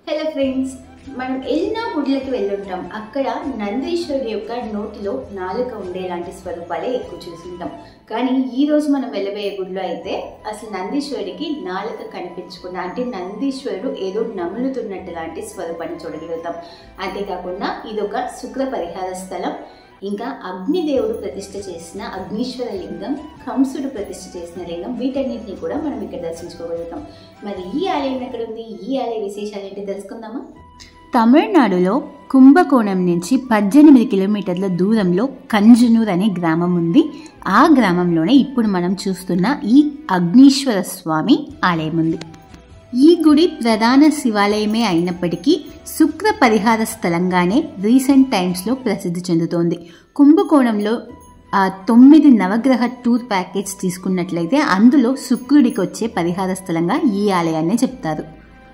hello friends మనం ఎన్నో గుడ్లకి వెళ్ళుంటాం అక్కడ నందీశ్వరుడి యొక్క నోటిలో నాలుక ఉండేలాంటి స్వరూపాలే ఎక్కువ చూసుంటాం కానీ ఈ రోజు మనం వెళ్ళబోయే గుడిలో అయితే అసలు నందీశ్వరుడికి నాలుక కనిపించకుండా అంటే నందీశ్వరుడు ఏదో నములుతున్నట్టు లాంటి స్వరూపాన్ని చూడగలుగుతాం అంతేకాకుండా ఇది ఒక శుక్ర పరిహార స్థలం ఇంకా అగ్నిదేవుడు ప్రతిష్ఠ చేసిన అగ్నీశ్వర లింగం కంసుడు ప్రతిష్ఠ చేసిన లింగం వీటన్నిటిని కూడా మనం ఇక్కడ దర్శించుకోగలుగుతాం మరి ఈ ఆలయం ఎక్కడ ఉంది ఈ ఆలయ విశేషాలు ఏంటి తెలుసుకుందామా తమిళనాడులో కుంభకోణం నుంచి పద్దెనిమిది కిలోమీటర్ల దూరంలో కంజనూర్ అనే గ్రామం ఉంది ఆ గ్రామంలోనే ఇప్పుడు మనం చూస్తున్న ఈ అగ్నీశ్వర స్వామి ఆలయం ఉంది ఈ గుడి ప్రధాన శివాలయమే అయినప్పటికీ శుక్ర పరిహార స్థలంగానే రీసెంట్ టైమ్స్లో ప్రసిద్ధి చెందుతోంది కుంభకోణంలో ఆ తొమ్మిది నవగ్రహ టూర్ ప్యాకేజ్ తీసుకున్నట్లయితే అందులో శుక్రుడికి వచ్చే పరిహార స్థలంగా ఈ ఆలయాన్ని చెప్తారు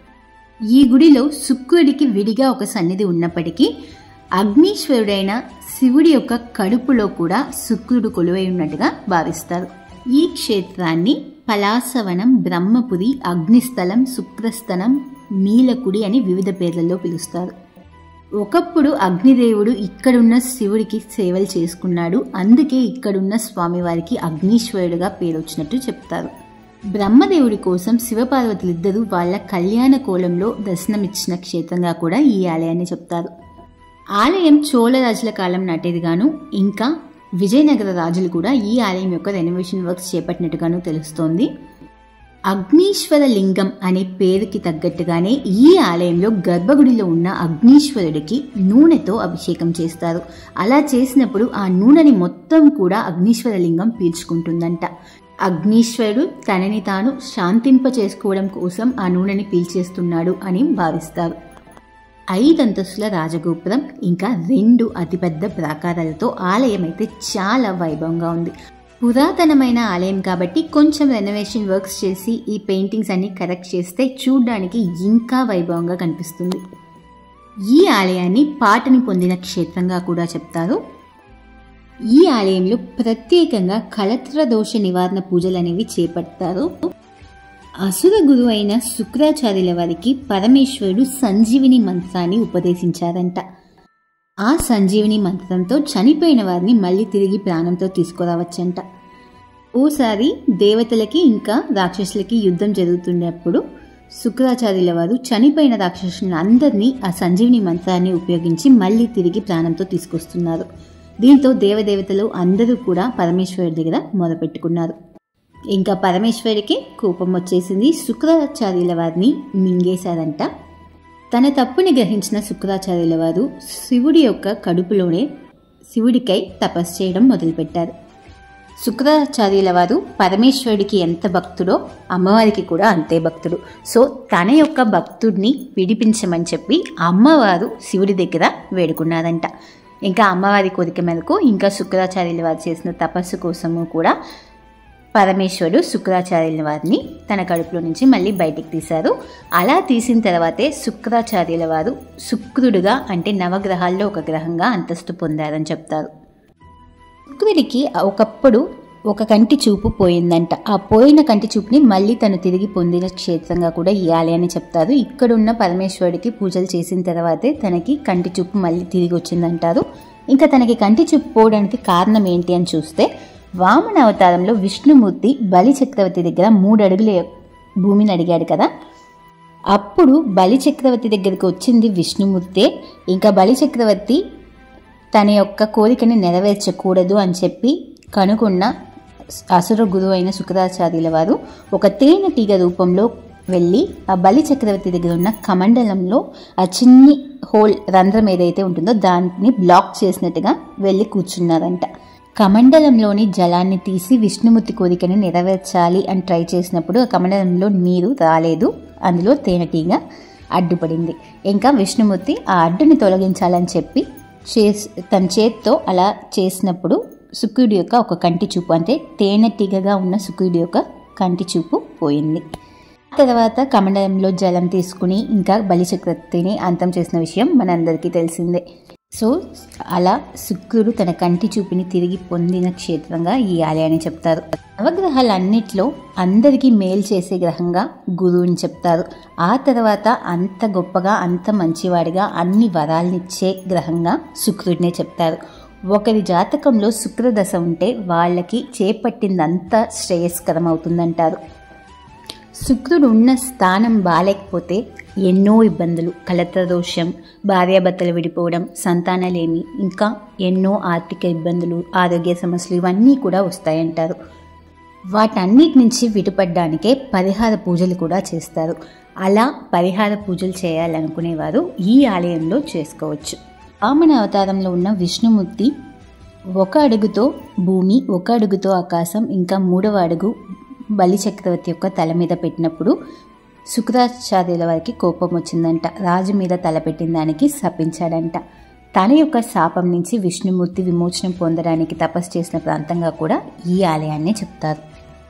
ఈ గుడిలో శుక్రుడికి విడిగా ఒక సన్నిధి ఉన్నప్పటికీ అగ్నీశ్వరుడైన శివుడి యొక్క కడుపులో కూడా శుక్రుడు కొలువై ఉన్నట్టుగా భావిస్తారు ఈ క్షేత్రాన్ని పలాసవనం బ్రహ్మపురి అగ్నిస్థలం శుక్రస్థలం నీలకుడి అని వివిధ పేర్లలో పిలుస్తారు ఒకప్పుడు అగ్నిదేవుడు ఇక్కడున్న శివుడికి సేవలు చేసుకున్నాడు అందుకే ఇక్కడున్న స్వామివారికి అగ్నీశ్వరుడుగా పేరు వచ్చినట్టు చెప్తారు బ్రహ్మదేవుడి కోసం శివపార్వతులిద్దరూ వాళ్ళ కళ్యాణ కోలంలో దర్శనమిచ్చిన క్షేత్రంగా కూడా ఈ ఆలయాన్ని చెప్తారు ఆలయం చోళరాజుల కాలం నాటేదిగాను ఇంకా విజయనగర రాజులు కూడా ఈ ఆలయం యొక్క రెనోవేషన్ వర్క్స్ చేపట్టినట్టుగాను తెలుస్తోంది అగ్నీశ్వర లింగం అనే పేరుకి తగ్గట్టుగానే ఈ ఆలయంలో గర్భగుడిలో ఉన్న అగ్నీశ్వరుడికి నూనెతో అభిషేకం చేస్తారు అలా చేసినప్పుడు ఆ నూనెని మొత్తం కూడా అగ్నీశ్వర లింగం పీల్చుకుంటుందంట అగ్నీశ్వరుడు తనని తాను శాంతింప చేసుకోవడం కోసం ఆ నూనెని పీల్చేస్తున్నాడు అని భావిస్తారు ఐదంతస్తుల రాజగోపురం ఇంకా రెండు అతిపెద్ద ప్రాకారాలతో ఆలయం అయితే చాలా వైభవంగా ఉంది పురాతనమైన ఆలయం కాబట్టి కొంచెం రెనోవేషన్ వర్క్స్ చేసి ఈ పెయింటింగ్స్ అన్ని కరెక్ట్ చేస్తే చూడ్డానికి ఇంకా వైభవంగా కనిపిస్తుంది ఈ ఆలయాన్ని పాటని పొందిన క్షేత్రంగా కూడా చెప్తారు ఈ ఆలయంలో ప్రత్యేకంగా కళత్ర దోష నివారణ పూజలు అనేవి చేపడతారు అసుర గురు అయిన శుక్రాచార్యుల వారికి పరమేశ్వరుడు సంజీవిని మంత్రాన్ని ఉపదేశించారంట ఆ సంజీవిని మంత్రంతో చనిపోయిన వారిని మళ్ళీ తిరిగి ప్రాణంతో తీసుకురావచ్చంట ఓసారి దేవతలకి ఇంకా రాక్షసులకి యుద్ధం జరుగుతున్నప్పుడు శుక్రాచార్యుల వారు చనిపోయిన రాక్షసులను అందరినీ ఆ సంజీవిని మంత్రాన్ని ఉపయోగించి మళ్ళీ తిరిగి ప్రాణంతో తీసుకొస్తున్నారు దీంతో దేవదేవతలు అందరూ కూడా పరమేశ్వరుడి దగ్గర మొదపెట్టుకున్నారు ఇంకా పరమేశ్వరికి కోపం వచ్చేసింది శుక్రాచార్యుల వారిని మింగేశారంట తన తప్పుని గ్రహించిన శుక్రాచార్యుల వారు శివుడి యొక్క కడుపులోనే శివుడికై తపస్సు చేయడం మొదలుపెట్టారు శుక్రాచార్యుల వారు పరమేశ్వరుడికి ఎంత భక్తుడో అమ్మవారికి కూడా అంతే భక్తుడు సో తన యొక్క భక్తుడిని విడిపించమని చెప్పి అమ్మవారు శివుడి దగ్గర వేడుకున్నారంట ఇంకా అమ్మవారి కోరిక మేరకు ఇంకా శుక్రాచార్యుల వారు చేసిన తపస్సు కోసము కూడా పరమేశ్వరుడు శుక్రాచార్యుల వారిని తన కడుపులో నుంచి మళ్ళీ బయటికి తీశారు అలా తీసిన తర్వాతే శుక్రాచార్యుల వారు శుక్రుడుగా అంటే నవగ్రహాల్లో ఒక గ్రహంగా అంతస్తు పొందారని చెప్తారు శుక్రుడికి ఒకప్పుడు ఒక కంటి చూపు పోయిందంట ఆ పోయిన కంటి చూపుని మళ్ళీ తను తిరిగి పొందిన క్షేత్రంగా కూడా ఈ ఆలయాన్ని చెప్తారు ఇక్కడున్న పరమేశ్వరుడికి పూజలు చేసిన తర్వాతే తనకి కంటి చూపు మళ్ళీ తిరిగి వచ్చిందంటారు ఇంకా తనకి కంటి చూపు పోవడానికి కారణం ఏంటి అని చూస్తే వామన అవతారంలో విష్ణుమూర్తి బలి చక్రవర్తి దగ్గర మూడు అడుగుల భూమిని అడిగాడు కదా అప్పుడు బలి చక్రవర్తి దగ్గరికి వచ్చింది విష్ణుమూర్తే ఇంకా బలి చక్రవర్తి తన యొక్క కోరికని నెరవేర్చకూడదు అని చెప్పి కనుగొన్న అసుర గురువు అయిన శుక్రాచార్యుల వారు ఒక తేనెటీగ రూపంలో వెళ్ళి ఆ బలి చక్రవర్తి దగ్గర ఉన్న కమండలంలో ఆ చిన్ని హోల్ రంధ్రం ఏదైతే ఉంటుందో దాన్ని బ్లాక్ చేసినట్టుగా వెళ్ళి కూర్చున్నారంట కమండలంలోని జలాన్ని తీసి విష్ణుమూర్తి కోరికని నెరవేర్చాలి అని ట్రై చేసినప్పుడు ఆ కమండలంలో నీరు రాలేదు అందులో తేనెటీగ అడ్డుపడింది ఇంకా విష్ణుమూర్తి ఆ అడ్డుని తొలగించాలని చెప్పి చేసి తన చేత్తో అలా చేసినప్పుడు శుక్రుడి యొక్క ఒక కంటి చూపు అంటే తేనెటీగగా ఉన్న శుక్రుడి యొక్క కంటి చూపు పోయింది తర్వాత కమండలంలో జలం తీసుకుని ఇంకా బలిచక్రవర్తిని అంతం చేసిన విషయం మనందరికీ తెలిసిందే సో అలా శుక్రుడు తన కంటి చూపుని తిరిగి పొందిన క్షేత్రంగా ఈ ఆలయాన్ని చెప్తారు నవగ్రహాలన్నిట్లో అందరికీ మేలు చేసే గ్రహంగా గురువుని చెప్తారు ఆ తర్వాత అంత గొప్పగా అంత మంచివాడిగా అన్ని వరాలనిచ్చే గ్రహంగా శుక్రుడినే చెప్తారు ఒకరి జాతకంలో శుక్రదశ ఉంటే వాళ్ళకి చేపట్టిందంతా శ్రేయస్కరం అవుతుందంటారు శుక్రుడు ఉన్న స్థానం బాలేకపోతే ఎన్నో ఇబ్బందులు కలత్ర దోషం భార్యాభర్తలు విడిపోవడం సంతానలేమి ఇంకా ఎన్నో ఆర్థిక ఇబ్బందులు ఆరోగ్య సమస్యలు ఇవన్నీ కూడా వస్తాయంటారు వాటన్నిటి నుంచి విడిపడ్డానికే పరిహార పూజలు కూడా చేస్తారు అలా పరిహార పూజలు చేయాలనుకునేవారు ఈ ఆలయంలో చేసుకోవచ్చు వామన అవతారంలో ఉన్న విష్ణుమూర్తి ఒక అడుగుతో భూమి ఒక అడుగుతో ఆకాశం ఇంకా మూడవ అడుగు బలి చక్రవర్తి యొక్క తల మీద పెట్టినప్పుడు శుక్రాచార్యుల వారికి కోపం వచ్చిందంట రాజు మీద తలపెట్టిన దానికి శపించాడంట తన యొక్క శాపం నుంచి విష్ణుమూర్తి విమోచనం పొందడానికి తపస్సు చేసిన ప్రాంతంగా కూడా ఈ ఆలయాన్ని చెప్తారు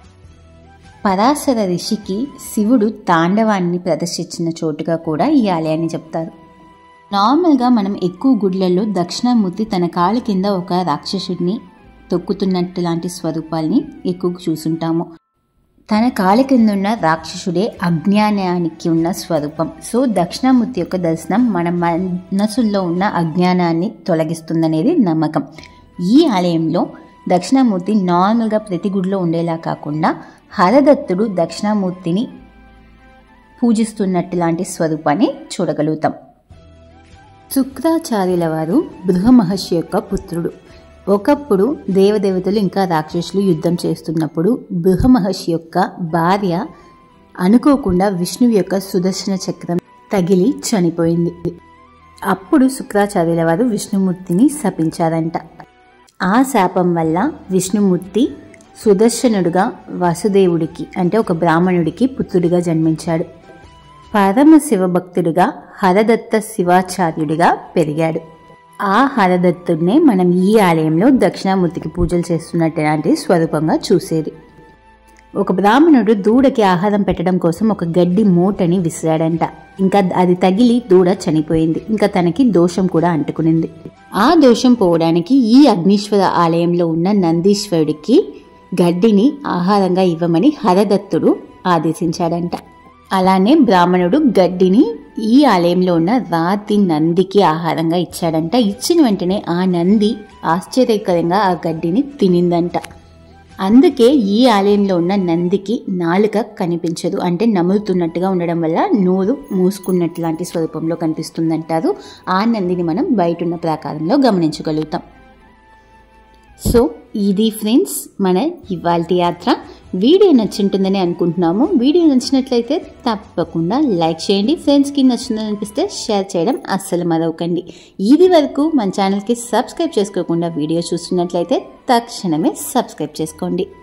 పరాశర ఋషికి శివుడు తాండవాన్ని ప్రదర్శించిన చోటుగా కూడా ఈ ఆలయాన్ని చెప్తారు నార్మల్గా మనం ఎక్కువ గుడ్లలో దక్షిణామూర్తి తన కాళ్ళ కింద ఒక రాక్షసుడిని తొక్కుతున్నట్టు లాంటి స్వరూపాల్ని ఎక్కువ చూసుంటాము తన కాళ్ళ కింద ఉన్న రాక్షసుడే అజ్ఞానానికి ఉన్న స్వరూపం సో దక్షిణామూర్తి యొక్క దర్శనం మన మనసుల్లో ఉన్న అజ్ఞానాన్ని తొలగిస్తుందనేది నమ్మకం ఈ ఆలయంలో దక్షిణామూర్తి నార్మల్గా ప్రతి గుడిలో ఉండేలా కాకుండా హరదత్తుడు దక్షిణామూర్తిని పూజిస్తున్నట్టు లాంటి స్వరూపాన్ని చూడగలుగుతాం శుక్రాచార్యుల వారు బృహమహర్షి యొక్క పుత్రుడు ఒకప్పుడు దేవదేవతలు ఇంకా రాక్షసులు యుద్ధం చేస్తున్నప్పుడు బృహమహర్షి యొక్క భార్య అనుకోకుండా విష్ణువు యొక్క సుదర్శన చక్రం తగిలి చనిపోయింది అప్పుడు శుక్రాచార్యుల వారు విష్ణుమూర్తిని శపించారంట ఆ శాపం వల్ల విష్ణుమూర్తి సుదర్శనుడుగా వసుదేవుడికి అంటే ఒక బ్రాహ్మణుడికి పుత్రుడిగా జన్మించాడు పరమ శివభక్తుడిగా హరదత్త శివాచార్యుడిగా పెరిగాడు ఆ హరదత్తుడినే మనం ఈ ఆలయంలో దక్షిణామూర్తికి పూజలు చేస్తున్నటువంటి స్వరూపంగా చూసేది ఒక బ్రాహ్మణుడు దూడకి ఆహారం పెట్టడం కోసం ఒక గడ్డి మూటని విసిరాడంట ఇంకా అది తగిలి దూడ చనిపోయింది ఇంకా తనకి దోషం కూడా అంటుకునింది ఆ దోషం పోవడానికి ఈ అగ్నీశ్వర ఆలయంలో ఉన్న నందీశ్వరుడికి గడ్డిని ఆహారంగా ఇవ్వమని హరదత్తుడు ఆదేశించాడంట అలానే బ్రాహ్మణుడు గడ్డిని ఈ ఆలయంలో ఉన్న రాతి నందికి ఆహారంగా ఇచ్చాడంట ఇచ్చిన వెంటనే ఆ నంది ఆశ్చర్యకరంగా ఆ గడ్డిని తినిందంట అందుకే ఈ ఆలయంలో ఉన్న నందికి నాలుక కనిపించదు అంటే నములుతున్నట్టుగా ఉండడం వల్ల నోరు మూసుకున్నట్టు లాంటి స్వరూపంలో కనిపిస్తుందంటారు ఆ నందిని మనం బయట ఉన్న ప్రాకారంలో గమనించగలుగుతాం సో ఇది ఫ్రెండ్స్ మన ఇవాళ యాత్ర వీడియో నచ్చుంటుందని అనుకుంటున్నాము వీడియో నచ్చినట్లయితే తప్పకుండా లైక్ చేయండి ఫ్రెండ్స్కి నచ్చిందని అనిపిస్తే షేర్ చేయడం అస్సలు మరవకండి ఇది వరకు మన ఛానల్కి సబ్స్క్రైబ్ చేసుకోకుండా వీడియో చూస్తున్నట్లయితే తక్షణమే సబ్స్క్రైబ్ చేసుకోండి